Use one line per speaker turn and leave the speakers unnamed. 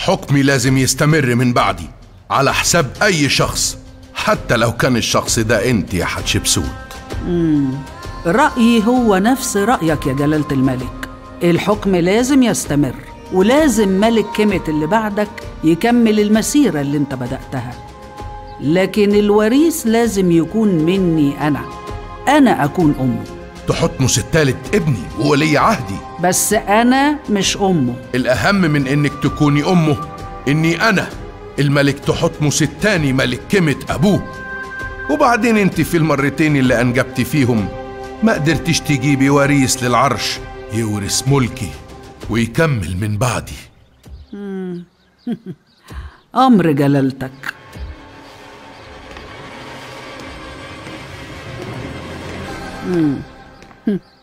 حكمي لازم يستمر من بعدي على حساب أي شخص حتى لو كان الشخص ده أنت يا حتشبسوت
رأيي هو نفس رأيك يا جلالة الملك الحكم لازم يستمر ولازم ملك كيمت اللي بعدك يكمل المسيرة اللي انت بدأتها لكن الوريث لازم يكون مني أنا أنا أكون أمه
تحتمس التالت ابني وولي عهدي
بس أنا مش أمه
الأهم من إنك تكوني أمه إني أنا الملك تحتمس التاني ملك كيمت أبوه وبعدين أنت في المرتين اللي أنجبت فيهم ما قدرتش تجيبي وريث للعرش يورث ملكي ويكمل من بعدي
أمر جلالتك مم.